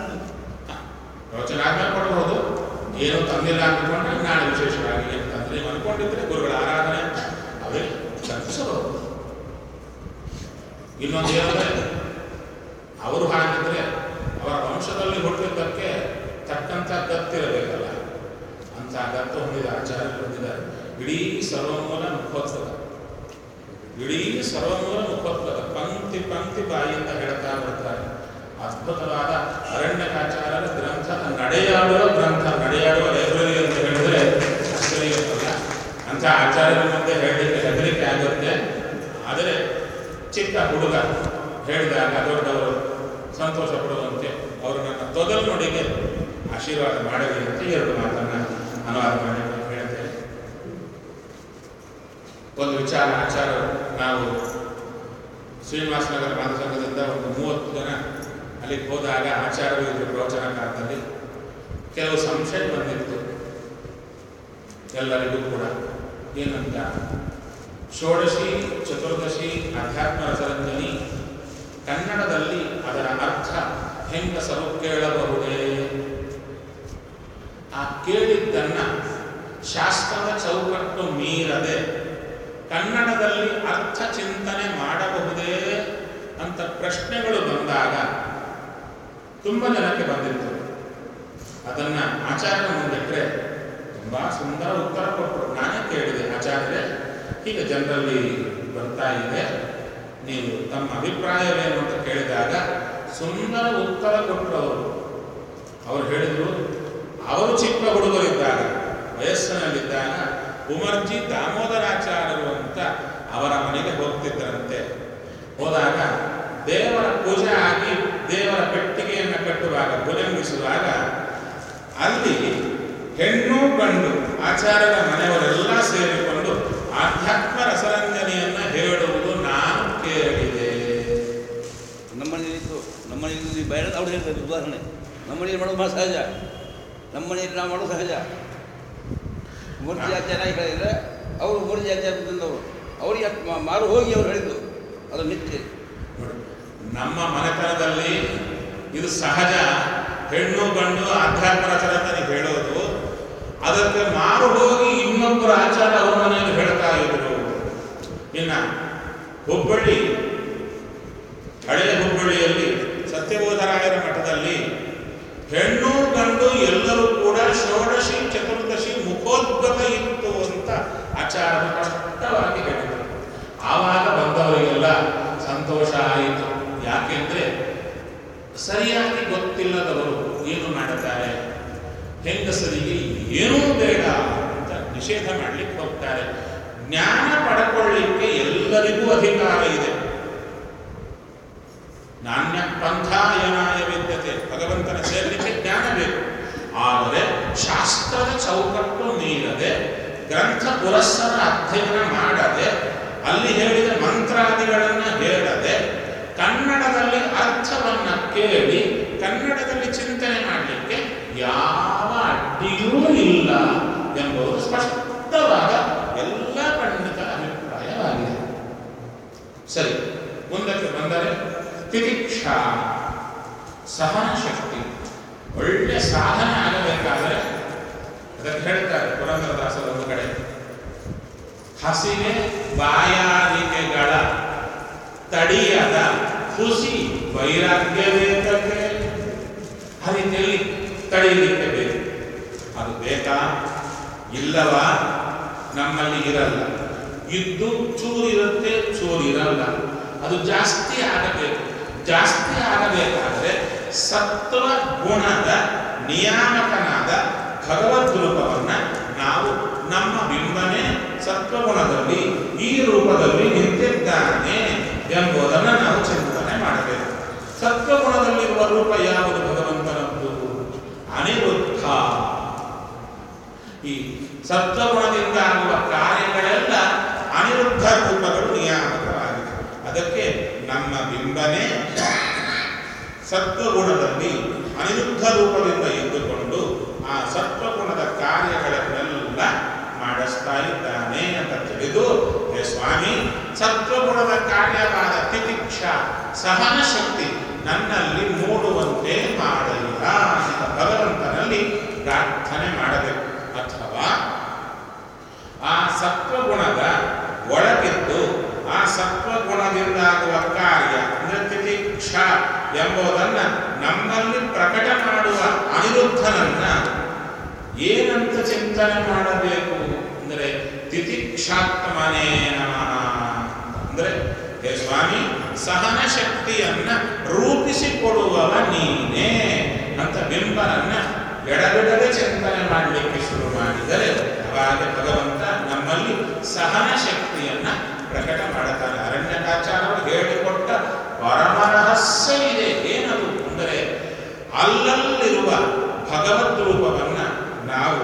[SPEAKER 1] ಪ್ರವಚನ ಆದ್ಮೇಲೆ ಕೊಡಬಹುದು ಏನೋ ತಂದಿಲ್ಲ ಅಂದ್ಕೊಂಡ್ರೆ ನಾಳೆ ವಿಶೇಷವಾಗಿ ಅಂತಂದ್ರೆ ನೀವು ಅನ್ಕೊಂಡಿದ್ರೆ ಗುರುಗಳ ಆರಾಧನೆ ಅಂತ ಅವೇ ಕಲ್ಪಿಸಬಹುದು ಇನ್ನೊಂದು ಏನಂದ್ರೆ ಅವರು ಹಾಗಿದ್ರೆ ಅವರ ವಂಶದಲ್ಲಿ ಹುಟ್ಟಿದ್ದಕ್ಕೆ ತಕ್ಕಂಥ ಗತ್ತಿರಬೇಕಲ್ಲ ಅಂತ ಗತ್ತು ಹೊಂದಿದ ಆಚಾರ್ಯರು ಹೊಂದಿದ್ದಾರೆ ಇಡೀ ಸರ್ವಮೂಲ ಮುಖೋತ್ಸವ ಇಡೀ ಸರ್ವಮೂಲ ಮುಖೋತ್ಸವ ಪಂಕ್ತಿ ಪಂಕ್ತಿ ಬಾಯಿಯಿಂದ ಹೇಳ್ತಾ ಬರ್ತಾರೆ ಅದ್ಭುತವಾದ ಅರಣ್ಯಕಾಚಾರ್ಯರ ಗ್ರಂಥದ ನಡೆಯಾಡುವ ಗ್ರಂಥ ನಡೆಯಾಡುವ ಲೈಬ್ರರಿ ಅಂತ ಹೇಳಿದ್ರೆ ಆಶ್ಚರ್ಯವಲ್ಲ ಅಂತ ಆಚಾರ್ಯರ ಮುಂದೆ ಹೇಳಲಿಕ್ಕೆ ಹೆದರಿಕೆ ಆಗುತ್ತೆ ಆದರೆ ಚಿಕ್ಕ ಹುಡುಗ ಹೇಳಿದಾಗ ದೊಡ್ಡವರು ಸಂತೋಷ ಪಡುವಂತೆ ಅವರು ನನ್ನ ತೊದಲು ನುಡಿಗೆ ಆಶೀರ್ವಾದ ಮಾಡಲಿ ಅಂತ ಎರಡು ಮಾತನ್ನ ಅನುವಾದ ಮಾಡಿ ಹೇಳ್ತೇನೆ ಒಂದು ವಿಚಾರ ಆಚಾರ್ಯರು ನಾವು ಶ್ರೀನಿವಾಸ ನಗರ ಮಾತೃಸಂಘದಿಂದ ಒಂದು ಮೂವತ್ತು ಜನ ಅಲ್ಲಿಗೆ ಹೋದಾಗ ಆಚಾರ್ಯರು ಇದ್ರು ಪ್ರವಚನ ಕಾಲದಲ್ಲಿ ಕೆಲವು ಸಂಶಯ ಬಂದಿತ್ತು ಎಲ್ಲರಿಗೂ ಕೂಡ ಏನಂತ ಷೋಡಶಿ ಚತುರ್ದಶಿ ಅಧ್ಯಾತ್ಮ ರಸರಂಜನಿ ಕನ್ನಡದಲ್ಲಿ ಅದರ ಅರ್ಥ ಹೆಂಗಸರು ಕೇಳಬಹುದೇ ಆ ಕೇಳಿದ್ದನ್ನ ಶಾಸ್ತ್ರದ ಚೌಕಟ್ಟು ಮೀರದೆ ಕನ್ನಡದಲ್ಲಿ ಅರ್ಥ ಚಿಂತನೆ ಮಾಡಬಹುದೇ ಅಂತ ಪ್ರಶ್ನೆಗಳು ಬಂದಾಗ ತುಂಬ ಜನಕ್ಕೆ ಬಂದಿತ್ತು ಅದನ್ನ ಆಚಾರ್ಯನ ಮುಂದಿಟ್ಟರೆ ತುಂಬಾ ಸುಂದರ ಉತ್ತರ ಕೊಟ್ಟರು ನಾನೇ ಕೇಳಿದೆ ಆಚಾರ್ಯರೇ ಹೀಗೆ ಜನರಲ್ಲಿ ಬರ್ತಾ ಇದೆ ನೀವು ತಮ್ಮ ಅಭಿಪ್ರಾಯವೇನು ಅಂತ ಕೇಳಿದಾಗ ಸುಂದರ ಉತ್ತರ ಕೊಟ್ಟರು ಅವರು ಅವರು ಹೇಳಿದರು ಅವರು ಚಿಕ್ಕ ಹುಡುಗರಿದ್ದಾಗ ವಯಸ್ಸಿನಲ್ಲಿದ್ದಾಗ ಉಮರ್ಜಿ ದಾಮೋದರಾಚಾರ್ಯರು ಅಂತ ಅವರ ಮನೆಗೆ ಹೋಗ್ತಿದ್ದರಂತೆ ಹೋದಾಗ ದೇವರ ಪೂಜೆ ಆಗಿ ದೇವರ ಪೆಟ್ಟಿಗೆಯನ್ನು ಕಟ್ಟುವಾಗ ಭುಜಂಗಿಸುವಾಗ ಅಲ್ಲಿ ಹೆಣ್ಣು ಗಂಡು ಆಚಾರದ ಮನೆಯವರೆಲ್ಲ ಸೇರಿಕೊಂಡು ಆಧ್ಯಾತ್ಮ ರಸರಂಜನೆಯನ್ನ ಹೇಳುವುದು ನಾನು ಕೇಳಿದೆ
[SPEAKER 3] ನಮ್ಮ ಮನೆಯಲ್ಲಿತ್ತು ನಮ್ಮ ಮನೆಯಲ್ಲಿ ಬೇಡ ಅವ್ರು ಹೇಳ್ತಾರೆ ಉದಾಹರಣೆ ನಮ್ಮ ಮನೆಯಲ್ಲಿ ಮಾಡೋದು ಭಾಳ ಸಹಜ ನಮ್ಮ ಮನೆಯಲ್ಲಿ ನಾವು ಮಾಡೋದು ಸಹಜ ಮೂರ್ತಿ ಆಚಾರ ಹೇಳಿದರೆ ಅವರು ಮೂರ್ತಿ ಆಚಾರ ಬಂದವರು ಅವರಿಗೆ ಅಷ್ಟ್ ಮಾ- ಮಾರು ಹೋಗಿ ಅವ್ರು ಹೇಳಿದ್ದು ಅದು ನಿತ್ಯ
[SPEAKER 1] ನೋಡಿ, ನಮ್ಮ ಮನೆತನದಲ್ಲಿ ಇದು ಸಹಜ ಹೆಣ್ಣು ಗಂಡು ಆಧ್ಯಾತ್ಮ ರಚನೆ ಹೇಳೋದು ಅದಕ್ಕೆ ಮಾರು ಹೋಗಿ ಇನ್ನೊಬ್ಬರು ಆಚಾರ ಅವ್ರ ಮನೆಯಲ್ಲಿ ಹೇಳ್ತಾ ಇದ್ರು ಇನ್ನ ಹುಬ್ಬಳ್ಳಿ ಹಳೆಯ ಹುಬ್ಬಳ್ಳಿಯಲ್ಲಿ ಸತ್ಯಬೋಧರಾಯರ ಮಠದಲ್ಲಿ ಹೆಣ್ಣು ಗಂಡು ಎಲ್ಲರೂ ಕೂಡ ಷೋಡಶಿ ಚತುರ್ದಶಿ ಮುಖೋದ್ಗತ ಇತ್ತು ಅಂತ ಆಚಾರ ಸ್ಪಷ್ಟವಾಗಿ ಹೇಳಿದರು ಆವಾಗ ಬಂದವರಿಗೆಲ್ಲ ಸಂತೋಷ ಆಯಿತು ಯಾಕೆಂದ್ರೆ ಸರಿಯಾಗಿ ಗೊತ್ತಿಲ್ಲದವರು ಏನು ಮಾಡುತ್ತಾರೆ ಹೆಂಗಸರಿಗೆ ಏನೂ ಬೇಡ ಅಂತ ನಿಷೇಧ ಮಾಡಲಿಕ್ಕೆ ಹೋಗ್ತಾರೆ ಜ್ಞಾನ ಪಡ್ಕೊಳ್ಳಿಕ್ಕೆ ಎಲ್ಲರಿಗೂ ಅಧಿಕಾರ ಇದೆ ನಾಣ್ಯ ಪಂಥಾಯನಾಯ ವಿದ್ಯತೆ ಭಗವಂತನ ಸೇರಲಿಕ್ಕೆ ಜ್ಞಾನ ಬೇಕು ಆದರೆ ಶಾಸ್ತ್ರದ ಚೌಕಟ್ಟು ಮೀರದೆ ಗ್ರಂಥ ಪುರಸ್ಸರ ಅಧ್ಯಯನ ಮಾಡದೆ ಅಲ್ಲಿ ಹೇಳಿದ ಮಂತ್ರಾದಿಗಳನ್ನ ಹೇಳದೆ ಕನ್ನಡದಲ್ಲಿ ಅರ್ಥವನ್ನ ಕೇಳಿ ಕನ್ನಡದಲ್ಲಿ ಚಿಂತನೆ ಮಾಡಲಿಕ್ಕೆ ಯಾವ ಅಡ್ಡಿಯೂ ಇಲ್ಲ ಎಂಬುದು ಸ್ಪಷ್ಟವಾದ ಎಲ್ಲ ಪಂಡಿತರ ಅಭಿಪ್ರಾಯವಾಗಿದೆ ಸರಿ ಮುಂದಕ್ಕೆ ಬಂದರೆ ತಿತಿಕ್ಷಾ ಸಹನ ಶಕ್ತಿ ಒಳ್ಳೆ ಸಾಧನೆ ಆಗಬೇಕಾದರೆ ಅದಕ್ಕೆ ಹೇಳ್ತಾರೆ ಪುರಂದರದಾಸರ ಒಂದು ಕಡೆ ಹಸಿವೆ ಬಾಯಾರಿಕೆಗಳ ತಡಿಯದ ಹುಸಿ ವೈರಾಗ್ಯ ಬೇಕಕ್ಕೆ ಆ ರೀತಿಯಲ್ಲಿ ತಡೆಯಲಿಕ್ಕೆ ಬೇಕು ಅದು ಬೇಕಾ ಇಲ್ಲವಾ ನಮ್ಮಲ್ಲಿ ಇರಲ್ಲ ಇದ್ದು ಚೂರಿರುತ್ತೆ ಚೂರಿರಲ್ಲ ಅದು ಜಾಸ್ತಿ ಆಗಬೇಕು ಜಾಸ್ತಿ ಆಗಬೇಕಾದರೆ ಸತ್ವ ಗುಣದ ನಿಯಾಮಕನಾದ ಭಗವದ್ ರೂಪವನ್ನ ನಾವು ನಮ್ಮ ಬಿಂಬನೆ ಸತ್ವಗುಣದಲ್ಲಿ ಈ ರೂಪದಲ್ಲಿ ನಿಂತಿದ್ದಾನೆ ಎಂಬುದನ್ನು ನಾವು ಚಿಂತನೆ ಮಾಡಬೇಕು ಸತ್ವಗುಣದಲ್ಲಿರುವ ರೂಪ ಯಾವುದು ಭಗವಂತನದ್ದು ಅನಿರುದ್ಧ ಈ ಸತ್ವಗುಣದಿಂದ ಆಗುವ ಕಾರ್ಯಗಳೆಲ್ಲ ಅನಿರುದ್ಧ ರೂಪಗಳು ನಿಯಾಮಕವಾಗಿದೆ ಅದಕ್ಕೆ ನಮ್ಮ ಬಿಂಬನೆ ಸತ್ವಗುಣದಲ್ಲಿ ಅನಿರುದ್ಧ ರೂಪದಿಂದ ಇದ್ದುಕೊಂಡು ಆ ಸತ್ವಗುಣದ ಕಾರ್ಯಗಳನ್ನೆಲ್ಲ ಮಾಡಿಸ್ತಾ ಇದ್ದಾನೆ ಅಂತ ತಿಳಿದು ಹೇ ಸ್ವಾಮಿ ಸತ್ವಗುಣದ ಕಾರ್ಯವಾದ ತಿತಿಕ್ಷ ಸಹನ ಶಕ್ತಿ ನನ್ನಲ್ಲಿ ಮೂಡುವಂತೆ ಮಾಡಲಿಲ್ಲ ಅಂತ ಭಗವಂತನಲ್ಲಿ ಪ್ರಾರ್ಥನೆ ಮಾಡಬೇಕು ಅಥವಾ ಆ ಸತ್ವಗುಣದ ಒಳಗಿದ್ದು ಆ ಸತ್ವಗುಣದಿಂದಾಗುವ ಕಾರ್ಯ ಅಂದ್ರೆ ತಿತಿಕ್ಷ ಎಂಬುದನ್ನ ನಮ್ಮಲ್ಲಿ ಪ್ರಕಟ ಮಾಡುವ ಅನಿರುದ್ಧನನ್ನ ಏನಂತ ಚಿಂತನೆ ಮಾಡಬೇಕು ಅಂದರೆ ತಿತಿಕ್ಷಾತ್ಮನೇ ನಮಃ ಅಂದ್ರೆ ಹೇ ಸ್ವಾಮಿ ಸಹನ ಶಕ್ತಿಯನ್ನ ರೂಪಿಸಿಕೊಡುವವ ನೀನೇ ಅಂತ ಬಿಂಬನನ್ನ ಎಡಬಿಡದೆ ಚಿಂತನೆ ಮಾಡಲಿಕ್ಕೆ ಶುರು ಮಾಡಿದರೆ ಅವಾಗ ಭಗವಂತ ನಮ್ಮಲ್ಲಿ ಸಹನ ಶಕ್ತಿಯನ್ನ ಪ್ರಕಟ ಮಾಡುತ್ತಾನೆ ಅರಣ್ಯಕಾಚಾರರು ಹೇಳಿಕೊಟ್ಟ ಪರಮರಹಸ್ಯ ಇದೆ ಏನದು ಅಂದರೆ ಅಲ್ಲಲ್ಲಿರುವ ಭಗವದ್ ರೂಪವನ್ನ ನಾವು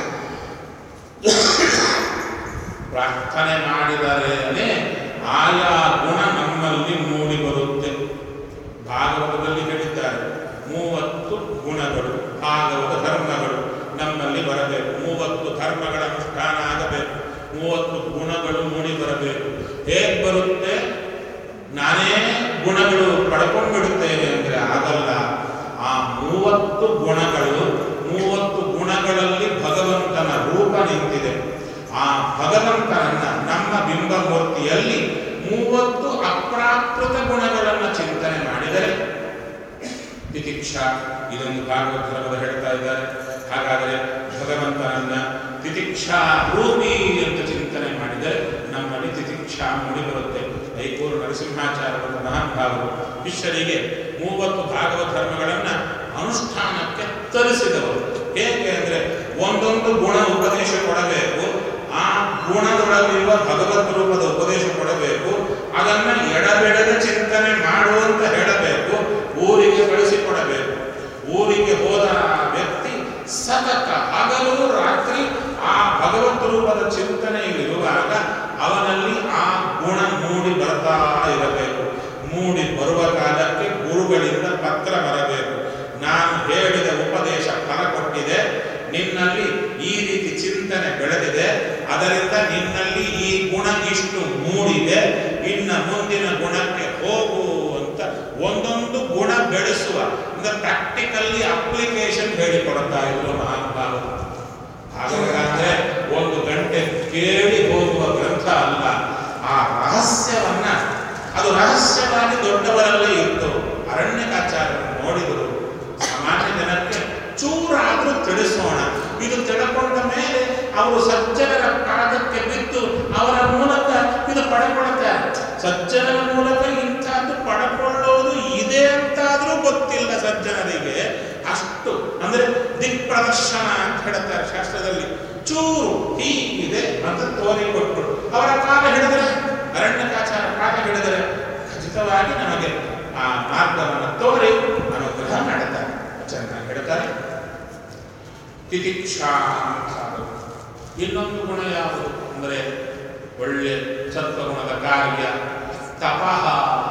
[SPEAKER 1] ಪ್ರಾರ್ಥನೆ ಮಾಡಿದರೇನೆ ಆಯಾ ಗುಣ ನಮ್ಮಲ್ಲಿ ಮೂಡಿ ಬರುತ್ತೆ ಭಾಗವತದಲ್ಲಿ ಹೇಳಿದ್ದಾರೆ ಮೂವತ್ತು ಗುಣಗಳು ಭಾಗವತ ಧರ್ಮಗಳು ನಮ್ಮಲ್ಲಿ ಬರಬೇಕು ಮೂವತ್ತು ಧರ್ಮಗಳ ಅನುಷ್ಠಾನ ಆಗಬೇಕು ಮೂವತ್ತು ಗುಣಗಳು ಮೂಡಿ ಬರಬೇಕು ಹೇಗೆ ಬರುತ್ತೆ ನಾನೇ ಗುಣಗಳು ಪಡ್ಕೊಂಡ್ಬಿಡುತ್ತೇನೆ ಅಂದರೆ ಆಗಲ್ಲ ಆ ಮೂವತ್ತು ಗುಣಗಳು ಮೂವತ್ತು ಗುಣಗಳಲ್ಲಿ ಭಗವಂತನ ರೂಪ ನಿಂತಿದೆ ಆ ಭಗವಂತನನ್ನ ನಮ್ಮ ಬಿಂಬಮೂರ್ತಿಯಲ್ಲಿ ಮೂವತ್ತು ಅಪ್ರಾಕೃತ ಗುಣಗಳನ್ನು ಚಿಂತನೆ ಮಾಡಿದರೆ ತಿತಿಕ್ಷಾ ಇದೊಂದು ಭಾಗವತ ಧರ್ಮದ ಹೇಳ್ತಾ ಇದ್ದಾರೆ ಹಾಗಾದರೆ ಭಗವಂತನನ್ನ ತಿತಿಕ್ಷಾ ರೂಪಿ ಅಂತ ಚಿಂತನೆ ಮಾಡಿದರೆ ನಮ್ಮಲ್ಲಿ ತಿತಿಕ್ಷಾ ಮೂಡಿ ಬರುತ್ತೆ ಐಕೂರು ನರಸಿಂಹಾಚಾರ್ಯರ ಮಹಾನುಭಾವರು ಶಿಷ್ಯರಿಗೆ ಮೂವತ್ತು ಭಾಗವತ ಧರ್ಮಗಳನ್ನ ಅನುಷ್ಠಾನಕ್ಕೆ ತರಿಸಿದವರು ಹೇಗೆ ಅಂದ್ರೆ ಒಂದೊಂದು ಗುಣ ಉಪದೇಶ ಕೊಡಬೇಕು ಆ ಗುಣದೊಳಗಿರುವ ಭಗವದ್ ರೂಪದ ಉಪದೇಶ ಕೊಡಬೇಕು ಅದನ್ನ ಎಡಬೆಡದ ಚಿಂತನೆ ಮಾಡು ಅಂತ ಹೇಳಬೇಕು ಊರಿಗೆ ಕಳಿಸಿಕೊಡಬೇಕು ಊರಿಗೆ ಹೋದ ಆ ವ್ಯಕ್ತಿ ಸತತ ಹಗಲು ರಾತ್ರಿ ಆ ಭಗವತ್ ರೂಪದ ಚಿಂತನೆಯಲ್ಲಿರುವಾಗ ಅವನಲ್ಲಿ ಆ ಗುಣ ಮೂಡಿ ಬರ್ತಾ ಇರಬೇಕು ಮೂಡಿ ಬರುವ ಕಾಲಕ್ಕೆ ಗುರುಗಳಿಂದ ಪತ್ರ ಬರಬೇಕು ನಾನು ಹೇಳಿದ ಉಪದೇಶ ಫಲ ಕೊಟ್ಟಿದೆ ನಿನ್ನಲ್ಲಿ ಈ ರೀತಿ ಚಿಂತನೆ ಬೆಳೆದಿದೆ ಅದರಿಂದ ನಿನ್ನಲ್ಲಿ ಈ ಗುಣ ಇಷ್ಟು ಮೂಡಿದೆ ಇನ್ನ ಮುಂದಿನ ಗುಣಕ್ಕೆ ಹೋಗು ಅಂತ ಒಂದೊಂದು ಗುಣ ಬೆಳೆಸುವ ಅಂದ್ರೆ ಪ್ರಾಕ್ಟಿಕಲ್ಲಿ ಅಪ್ಲಿಕೇಶನ್ ಹೇಳಿಕೊಡ್ತಾ ಇದ್ರು ಮಹಾನುಭಾವರು ಹಾಗಾದ್ರೆ ಒಂದು ಗಂಟೆ ಕೇಳಿ ಹೋಗುವ ಗ್ರಂಥ ಅಲ್ಲ ಆ ರಹಸ್ಯವನ್ನ ಅದು ರಹಸ್ಯವಾಗಿ ದೊಡ್ಡವರಲ್ಲೇ ಇತ್ತು ಅರಣ್ಯಕಾಚಾರ್ಯರು ನೋಡಿದರು ಸಾಮಾನ್ಯ ಜನಕ್ಕೆ ಚೂರಾದ್ರೂ ತಿಳಿಸೋಣ ಇದು ತಿಳ್ಕೊಂಡ ಮೇಲೆ ಅವರು ಸಜ್ಜನರ ಪಾದಕ್ಕೆ ಬಿದ್ದು ಅವರ ಮೂಲಕ ಇದು ಪಡ್ಕೊಳ್ತಾರೆ ಸಜ್ಜನರ ಮೂಲಕ ಇಂಥದ್ದು ಪಡ್ಕೊಳ್ಳೋದು ಇದೆ ಅಂತಾದ್ರೂ ಗೊತ್ತಿಲ್ಲ ಸಜ್ಜನರಿಗೆ ಅಷ್ಟು ಅಂದ್ರೆ ದಿಕ್ಪ್ರದರ್ಶನ ಅಂತ ಹೇಳ್ತಾರೆ ಶಾಸ್ತ್ರದಲ್ಲಿ ಚೂರು ಹೀಗಿದೆ ಅಂತ ತೋರಿಕೊಟ್ರು ಅವರ ಕಾಲ ಹಿಡಿದರೆ ಅರಣ್ಯಕಾಚಾರ ಕಾಲ ಹಿಡಿದರೆ ಖಚಿತವಾಗಿ ನಮಗೆ ಆ ಮಾರ್ಗವನ್ನು ತೋರಿ ಅನುಗ್ರಹ ಮಾಡುತ್ತಾರೆ ಚೆನ್ನಾಗಿ ಹೇಳ್ತಾರೆ ತಿತಿಕ್ಷಾ ಅಂತ ಅದು. ಇನ್ನೊಂದು ಗುಣ ಯಾವುದು ಅಂದರೆ ಒಳ್ಳೆ ಸತ್ವಗುಣದ ಕಾರ್ಯ ತಪಃ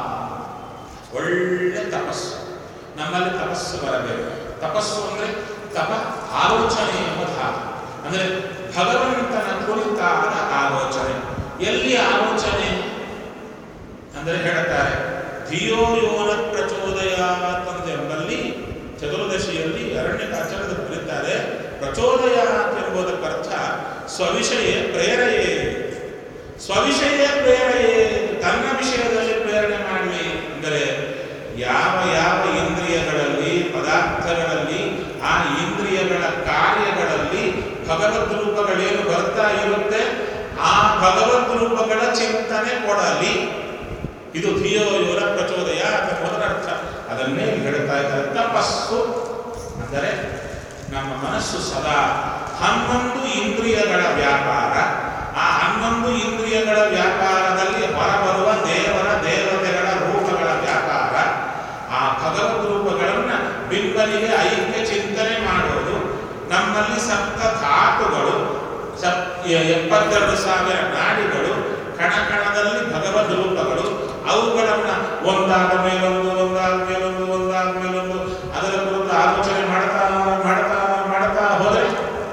[SPEAKER 1] ಒಳ್ಳೆ ತಪಸ್ಸು ನಮ್ಮಲ್ಲಿ ತಪಸ್ಸು ಬರಬೇಕು ತಪಸ್ಸು ಅಂದ್ರೆ ತಪ ಆಲೋಚನೆ ಎಂಬ ಧಾತು ಅಂದ್ರೆ ಭಗವಂತನ ಕುರಿತಾದ ಆಲೋಚನೆ ಎಲ್ಲಿ ಆಲೋಚನೆ ಅಂದರೆ ಹೇಳ್ತಾರೆ ಧಿಯೋ ಯೋನ ಪ್ರಚೋದಯಾತ್ ಎಂಬಲ್ಲಿ ಚತುರ್ದಶಿಯಲ್ಲಿ ಅರಣ್ಯಕಾಚಾರದ ಬರೀತಾರೆ ಪ್ರಚೋದಯಾತ್ ಎಂಬುದಕ್ಕರ್ಥ ಸ್ವವಿಷಯ ಪ್ರೇರೆಯೇ ಸ್ವವಿಷಯ ಪ್ರೇರೆಯೇ ತನ್ನ ವಿಷಯದಲ್ಲಿ ಪ್ರೇರಣೆ ಮಾಡಲಿ ಅಂದರೆ ಯಾವ ಯಾವ ಇಂದ್ರಿಯಗಳಲ್ಲಿ ಪದಾರ್ಥಗಳಲ್ಲಿ ಆ ಇಂದ್ರಿಯಗಳ ಕಾರ್ಯಗಳಲ್ಲಿ ಭಗವದ್ ರೂಪಗಳೇನು ಬರ್ತಾ ಇರುತ್ತೆ ಆ ಭಗವದ್ ರೂಪಗಳ ಚಿಂತನೆ ಕೊಡಲಿ ಇದು ಧಿಯೋ ಇವರ ಪ್ರಚೋದಯ ಅಥವಾ ಮೊದಲ ಅರ್ಥ ಅದನ್ನೇ ಇಲ್ಲಿ ಹೇಳ್ತಾ ಇದ್ದಾರೆ ತಪಸ್ಸು ಅಂದರೆ ನಮ್ಮ ಮನಸ್ಸು ಸದಾ ಹನ್ನೊಂದು ಇಂದ್ರಿಯಗಳ ವ್ಯಾಪಾರ ಆ ಹನ್ನೊಂದು ಇಂದ್ರಿಯಗಳ ವ್ಯಾಪಾರದಲ್ಲಿ ಹೊರಬರುವ ದೇವರ ದೇವತೆಗಳ ರೂಪಗಳ ವ್ಯಾಪಾರ ಆ ಭಗವದ್ ರೂಪಗಳನ್ನ ಬಿಂಬಲಿಗೆ ಐಕ್ಯ ಚಿಂತನೆ ಮಾಡೋದು ನಮ್ಮಲ್ಲಿ ಸಪ್ತ ಧಾತುಗಳು ಸಪ್ ಎ- ಎಪ್ಪತ್ತೆರಡು ಸಾವಿರ ನಾಡಿಗಳು ಕಣ ಕಣದಲ್ಲಿ ಭಗವದ್ ರೂಪಗಳು ಅವುಗಳನ್ನ ಒಂದಾದ ಮೇಲೊಂದು ಒಂದಾದ ಮೇಲೊಂದು ಒಂದಾದ ಮೇಲೊಂದು ಅದರ ಕುರಿತು ಆಲೋಚನೆ ಮಾಡ್ತಾ ಮಾಡ್ತಾ ಮಾಡ್ತಾ ಹೋದರೆ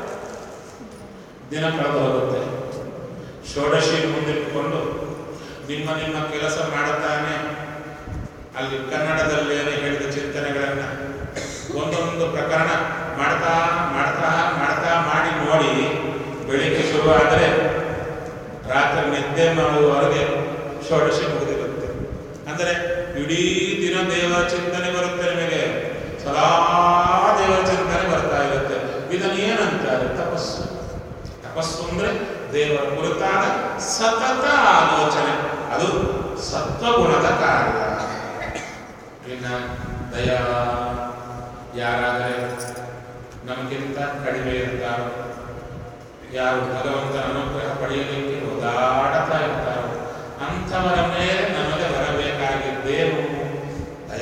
[SPEAKER 1] ದಿನ ಕಳೆದು ಹೋಗುತ್ತೆ ಷೋಡಶಿ ಮುಂದಿಟ್ಟುಕೊಂಡು ನಿಮ್ಮ ನಿಮ್ಮ ಕೆಲಸ ಮಾಡುತ್ತಾನೆ ಅಲ್ಲಿ ಕನ್ನಡದಲ್ಲೇನೆ ಹೇಳಿದ ಚಿಂತನೆಗಳನ್ನ ಒಂದೊಂದು ಪ್ರಕರಣ ಮಾಡ್ತಾ ಮಾಡ್ತಾ ಮಾಡ್ತಾ ಮಾಡಿ ನೋಡಿ ಬೆಳಿಗ್ಗೆ ಶುರು ಆದರೆ ರಾತ್ರಿ ನಿದ್ದೆ ಮಾಡುವವರೆಗೆ ಷೋಡಶಿ ಮುಗಿದಿರುತ್ತೆ ಅಂದರೆ ಇಡೀ ದಿನ ದೇವರ ಚಿಂತನೆ ಬರುತ್ತೆ ನಿಮಗೆ ಸದಾ ದೇವರ ಚಿಂತನೆ ಬರ್ತಾ ಇರುತ್ತೆ ಇದನ್ನು ಏನಂತಾರೆ ತಪಸ್ಸು ತಪಸ್ಸು ಅಂದ್ರೆ ದೇವರ ಕುರಿತಾದ ಸತತ ಆಲೋಚನೆ ಅದು ಸತ್ವಗುಣದ ಕಾರ್ಯ ಇನ್ನ ದಯ ಯಾರಾದರೆ ನಮಗಿಂತ ಕಡಿಮೆ ಇರ್ತಾರೋ ಯಾರು ಭಗವಂತನ ಅನುಗ್ರಹ ಪಡೆಯಲಿಕ್ಕೆ ಒದಾಡತಾ ಇರ್ತಾರೋ ಅಂಥವರ ಮೇಲೆ ನಮಗೆ ಬರಬೇಕಾಗಿದ್ದೇನು ದಯ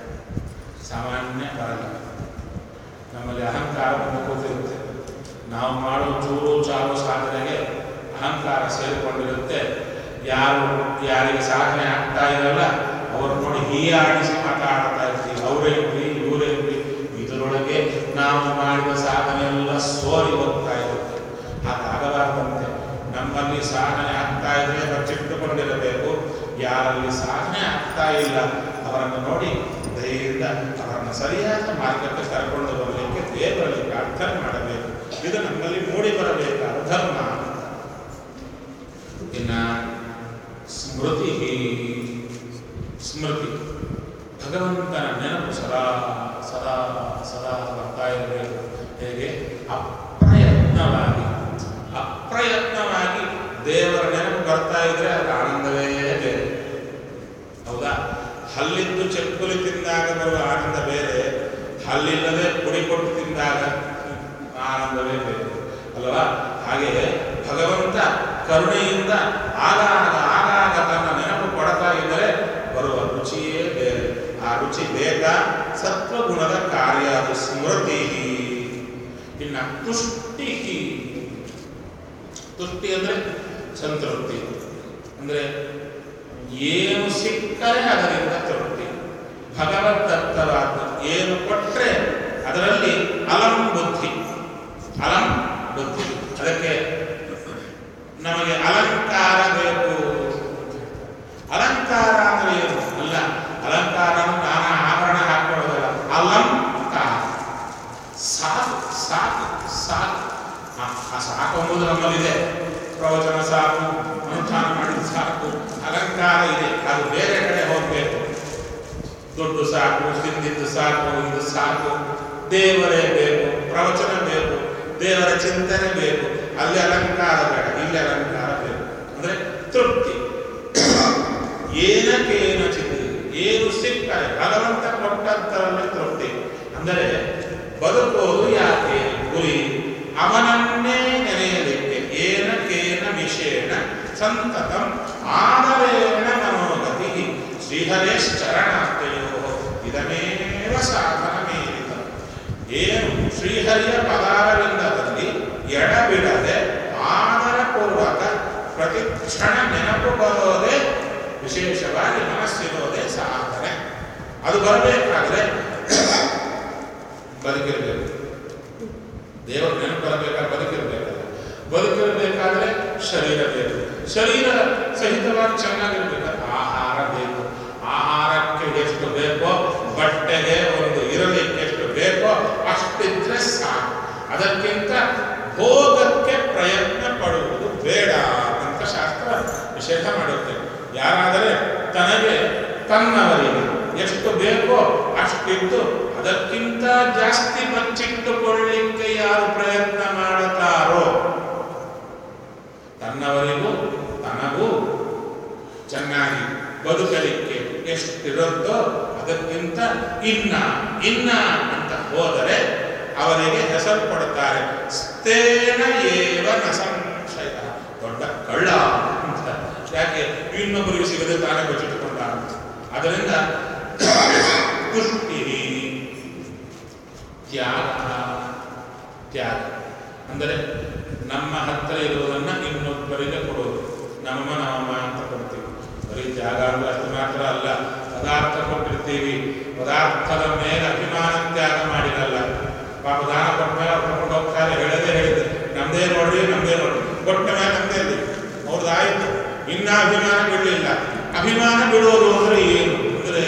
[SPEAKER 1] ಸಾಮಾನ್ಯ ಬರಲ್ಲ ನಮ್ಮಲ್ಲಿ ಅಹಂಕಾರ ಬಂದು ಕೂತಿರುತ್ತೆ ನಾವು ಮಾಡೋ ಚೂರು ಚಾರು ಸಾಧನೆಗೆ ಅಹಂಕಾರ ಸೇರಿಕೊಂಡಿರುತ್ತೆ ಯಾರು ಯಾರಿಗೆ ಸಾಧನೆ ಆಗ್ತಾ ಇರಲ್ಲ ಅವ್ರು ನೋಡಿ ಹೀಯಾಡಿಸಿ ಮಾತಾಡ್ತಾ ಇರ್ತೀವಿ ಅವರೇನ್ರಿ ಇವರೇನ್ರಿ ಇದರೊಳಗೆ ನಾವು ಮಾಡಿದ ಸಾಧನೆ ಎಲ್ಲ ಸೋರಿ ಹೋಗ್ತಾ ಇರುತ್ತೆ ಹಾಗಾಗಬಾರ್ದಂತೆ ನಮ್ಮಲ್ಲಿ ಸಾಧನೆ ಆಗ್ತಾ ಇದ್ರೆ ಬಚ್ಚಿಟ್ಟುಕೊಂಡಿರಬೇಕು ಯಾರಲ್ಲಿ ಸಾಧನೆ ಆಗ್ತಾ ಇಲ್ಲ ಅವರನ್ನು ನೋಡಿ ದಯೆಯಿಂದ ಅವರನ್ನು ಸರಿಯಾದ ಮಾರ್ಗಕ್ಕೆ ಕರ್ಕೊಂಡು ಬರಲಿಕ್ಕೆ ದೇವರಲ್ಲಿ ಪ್ರಾರ್ಥನೆ ಮಾಡಬೇಕು ಇದು ನಮ್ಮಲ್ಲಿ ಮೂಡಿ ಬರಬೇಕಾದ ಧರ್ಮ ಅಂತ ಇನ್ನ ಸ್ಮೃತಿ ಸ್ಮೃತಿ ಭಗವಂತನ ನೆನಪು ಸದಾ ಸದಾ ಸದಾ ಬರ್ತಾ ಇರಬೇಕು ಹೇಗೆ ಅಪ್ರಯತ್ನವಾಗಿ ಅಪ್ರಯತ್ನವಾಗಿ ದೇವರ ನೆನಪು ಬರ್ತಾ ಇದ್ರೆ ಅದರ ಆನಂದವೇ ಬೇರೆ ಹೌದಾ ಹಲ್ಲಿದ್ದು ಚಕ್ಕುಲಿ ತಿಂದಾಗ ಬರುವ ಆನಂದ ಬೇರೆ ಹಲ್ಲಿಲ್ಲದೆ ಪುಡಿ ಕೊಟ್ಟು ತಿಂದಾಗ ಆನಂದವೇ ಬೇರೆ ಅಲ್ವಾ ಹಾಗೆ ಭಗವಂತ ಕರುಣೆಯಿಂದ ಆಗಾಗ ಆಗಾಗ ತನ್ನ ನೆನಪು ಕೊಡ ಹೋಗ್ತಾ ಇದ್ದರೆ ಬರುವ ರುಚಿಯೇ ಬೇರೆ ಆ ರುಚಿ ಬೇಗ ಸತ್ವಗುಣದ ಕಾರ್ಯ ಅದು ಸ್ಮೃತಿ ಇನ್ನ ತುಷ್ಟಿ ತುಷ್ಟಿ ಅಂದ್ರೆ ಸಂತೃಪ್ತಿ ಅಂದ್ರೆ ಏನು ಸಿಕ್ಕರೆ ಅದರಿಂದ ತೃಪ್ತಿ ಭಗವದ್ದತ್ತವಾದ ಏನು ಕೊಟ್ಟರೆ ಅದರಲ್ಲಿ ಅಲಂ ಬುದ್ಧಿ ಅಲಂ ಬುದ್ಧಿ ಅದಕ್ಕೆ ನಮಗೆ ಅಲಂಕಾರ ಬೇಕು ಅಲಂಕಾರ ಅಂದ್ರೆ ಏನು ಅಲ್ಲ ಅಲಂಕಾರ ಅಂದ್ರೆ ನಾನಾ ಆಭರಣ ಹಾಕೊಳ್ಳೋದಲ್ಲ ಅಲಂಕಾರ ಸಾಕು ಸಾಕು ಸಾಕು ಆ ಆ ಸಾಕು ಎಂಬುದು ನಮ್ಮಲ್ಲಿದೆ ಪ್ರವಚನ ಸಾಕು ಅನುಷ್ಠಾನ ಮಾಡಿದ ಸಾಕು ಅಲಂಕಾರ ಇದೆ ಅದು ಬೇರೆ ಕಡೆ ಹೋಗಬೇಕು ದುಡ್ಡು ಸಾಕು ತಿಂದಿದ್ದು ಸಾಕು ಇದು ಸಾಕು ದೇವರೇ ಬೇಕು ಪ್ರವಚನ ಬೇಕು ದೇವರ ಚಿಂತನೆ ಬೇಕು ಅಲ್ಲಿ ಅಲಂಕಾರ ಬೇಡ ಇಲ್ಲಿ ಅಲಂಕಾರ ಬೇಕು ಅಂದ್ರೆ ತೃಪ್ತಿ ಏನಕ್ಕೇನಚಿತ್ ಏನು ಸಿಕ್ಕರೆ ಭಗವಂತ ಕೊಟ್ಟಂತರಲ್ಲಿ ತೃಪ್ತಿ ಅಂದರೆ ಬದುಕೋದು ಯಾಕೆ ಗುರಿ ಅವನನ್ನೇ ನೆನೆಯಲಿಕ್ಕೆ ಏನ ಕೇನ ವಿಷೇಣ ಸಂತತಂ ಆದರೇಣ ಮನೋಗತಿ ಶ್ರೀಹರೇಶ್ಚರಣಾರ್ಥಯೋ ಇದಮೇವ ಸಾಧನ ಮೇಲಿತ ಏನು ಶ್ರೀಹರಿಯ ಪದಾರವಿಂದದಲ್ಲಿ ಎಡಬಿಡದೆ ಆದರಪೂರ್ವಕ ಪ್ರತಿಕ್ಷಣ ನೆನಪು ಬರೋದೇ ವಿಶೇಷವಾಗಿ ಮನಸ್ಸಿರೋದೇ ಸಾಧನೆ ಅದು ಬರಬೇಕಾದ್ರೆ ಬದುಕಿರಬೇಕು ದೇವರ ನೆನಪು ಬರಬೇಕಾದ್ರೆ ಬದುಕಿರಬೇಕಲ್ಲ ಬದುಕಿರಬೇಕಾದ್ರೆ ಶರೀರ ಬೇಕು ಶರೀರ ಸಹಿತವಾಗಿ ಚೆನ್ನಾಗಿರ್ಬೇಕಾದ್ರೆ ಆಹಾರ ಬೇಕು ಆಹಾರಕ್ಕೆ ಎಷ್ಟು ಬೇಕೋ ಬಟ್ಟೆಗೆ ಒಂದು ಇರಲಿಕ್ಕೆ ಎಷ್ಟು ಬೇಕೋ ಅಷ್ಟಿದ್ರೆ ಸಾಕು ಅದಕ್ಕಿಂತ ಭೋಗಕ್ಕೆ ಪ್ರಯತ್ನ ಪಡುವುದು ಬೇಡ ಅಂತ ಶಾಸ್ತ್ರ ನಿಷೇಧ ಮಾಡುತ್ತೆ ಯಾರಾದರೆ ತನಗೆ ತನ್ನವರಿಗೆ ಎಷ್ಟು ಬೇಕೋ ಅಷ್ಟಿದ್ದು ಅದಕ್ಕಿಂತ ಜಾಸ್ತಿ ಬಚ್ಚಿಟ್ಟುಕೊಳ್ಳಿಕ್ಕೆ ಯಾರು ಪ್ರಯತ್ನ ಮಾಡುತ್ತಾರೋ ತನ್ನವರಿಗೂ ತನಗೂ ಚೆನ್ನಾಗಿ ಬದುಕಲಿಕ್ಕೆ ಎಷ್ಟಿರುತ್ತೋ ಅದಕ್ಕಿಂತ ಇನ್ನ ಇನ್ನ ಅಂತ ಹೋದರೆ ಅವರಿಗೆ ಹೆಸರು ಕೊಡುತ್ತಾರೆ ಸ್ಥೇನ ಏವ ನ ಸಂಶಯ ದೊಡ್ಡ ಕಳ್ಳ ಅಂತ ಯಾಕೆ ಇನ್ನೊಬ್ಬರಿಗೆ ಸಿಗದೆ ತಾನೇ ಬಚ್ಚಿಟ್ಟುಕೊಂಡ ಅದರಿಂದ ತುಷ್ಟಿ ತ್ಯಾಗ ತ್ಯಾಗ ಅಂದರೆ ನಮ್ಮ ಹತ್ತಿರ ಇರುವುದನ್ನು ಇನ್ನೊಬ್ಬರಿಗೆ ಕೊಡೋದು ನಮ್ಮಮ್ಮ ನಮ್ಮಮ್ಮ ಅಂತ ಕೊಡ್ತೀವಿ ಬರೀ ತ್ಯಾಗ ಅಂದ್ರೆ ಅಷ್ಟು ಮಾತ್ರ ಅಲ್ಲ ಪದಾರ್ಥ ಕೊಟ್ಟಿರ್ತೀವಿ ಪದಾರ್ಥದ ಮೇಲೆ ಅಭಿಮಾನ ತ್ಯಾಗ ಮಾಡಿರಲ್ಲ ಪಾಪ ದಾನ ಕೊಟ್ಟ ಮೇಲೆ ಅವ್ರು ಕರ್ಕೊಂಡು ಹೋಗ್ತಾರೆ ಹೇಳದೇ ಹೇಳಿದೆ ನಮ್ದೇ ನೋಡ್ರಿ ನಮ್ದೇ ನೋಡ್ರಿ ಕೊಟ್ಟ ಮೇಲೆ ನಮ್ದೇ ಇರಲಿ ಅವ್ರದ್ದು ಆಯ್ತು ಇನ್ನ ಅಭಿಮಾನ ಬಿಡಲಿಲ್ಲ ಅಭಿಮಾನ ಬಿಡೋದು ಅಂದ್ರೆ ಏನು ಅಂದ್ರೆ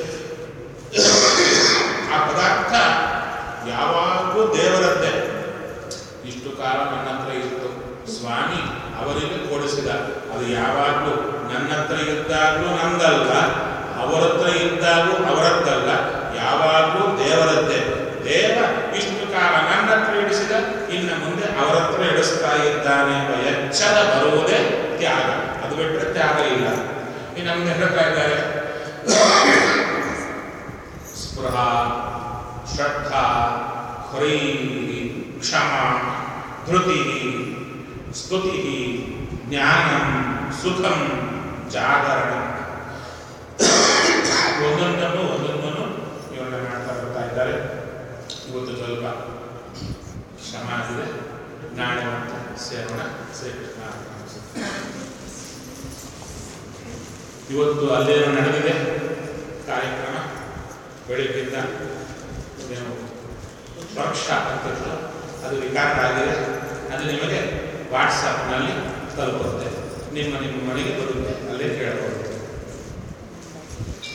[SPEAKER 1] ಆ ಪದಾರ್ಥ ಯಾವಾಗಲೂ ದೇವರದ್ದೇ ಇಷ್ಟು ಕಾಲ ನನ್ನ ಹತ್ರ ಇತ್ತು ಸ್ವಾಮಿ ಅವರಿಗೆ ಕೊಡಿಸಿದ ಅದು ಯಾವಾಗಲೂ ನನ್ನ ಹತ್ರ ಇದ್ದಾಗಲೂ ನಂದಲ್ಲ ಅವರ ಹತ್ರ ಇದ್ದಾಗಲೂ ಅವರದ್ದಲ್ಲ ಯಾವಾಗಲೂ ದೇವರದ್ದೇ ದೇವ ಇಷ್ಟು ಕಾಲ ನನ್ನ ಹತ್ರ ಇಡಿಸಿದ ಇನ್ನು ಮುಂದೆ ಅವರ ಹತ್ರ ಇಡಿಸ್ತಾ ಇದ್ದಾನೆ ಎಂಬ ಎಚ್ಚರ ಬರುವುದೇ ತ್ಯಾಗ ಅದು ಬಿಟ್ಟರೆ ತ್ಯಾಗ ಇಲ್ಲ ಇನ್ನು ನಮ್ಗೆ ಹೇಳ್ತಾ ಇದ್ದಾರೆ ಸ್ಪೃಹ ಶ್ರದ್ಧಾ ಹ್ರೀ ಕ್ಷಮ ಧೃತಿ ಸ್ತುತಿ ಜ್ಞಾನಂ ಸುಖಂ ಜಾಗರಣ ಒಂದೊಂದನ್ನು ಒಂದೊಂದನ್ನು ವಿವರಣೆ ಮಾಡ್ತಾ ಬರ್ತಾ ಇದ್ದಾರೆ ಇವತ್ತು ಸ್ವಲ್ಪ ಶ್ರಮ ಆಗಿದೆ ನಾಳೆ ಮತ್ತೆ ಸೇರೋಣ ಶ್ರೀಕೃಷ್ಣ ಅರ್ಪಣಮಸ್ತು. ಇವತ್ತು ಅಲ್ಲೇನೋ ನಡೆದಿದೆ ಕಾರ್ಯಕ್ರಮ ಬೆಳಿಗ್ಗಿಂದ ಏನು ವರ್ಕ್ಶಾಪ್ ಅಂತಿತ್ತು ಅದು ರಿಕಾರ್ಡ್ ಆಗಿದೆ ಅದು ನಿಮಗೆ ವಾಟ್ಸಪ್ನಲ್ಲಿ ತಲುಪುತ್ತೆ ನಿಮ್ಮ ನಿಮ್ಮ ಮನೆಗೆ ಬರುತ್ತೆ ಅಲ್ಲೇ ಕೇಳಬಹುದು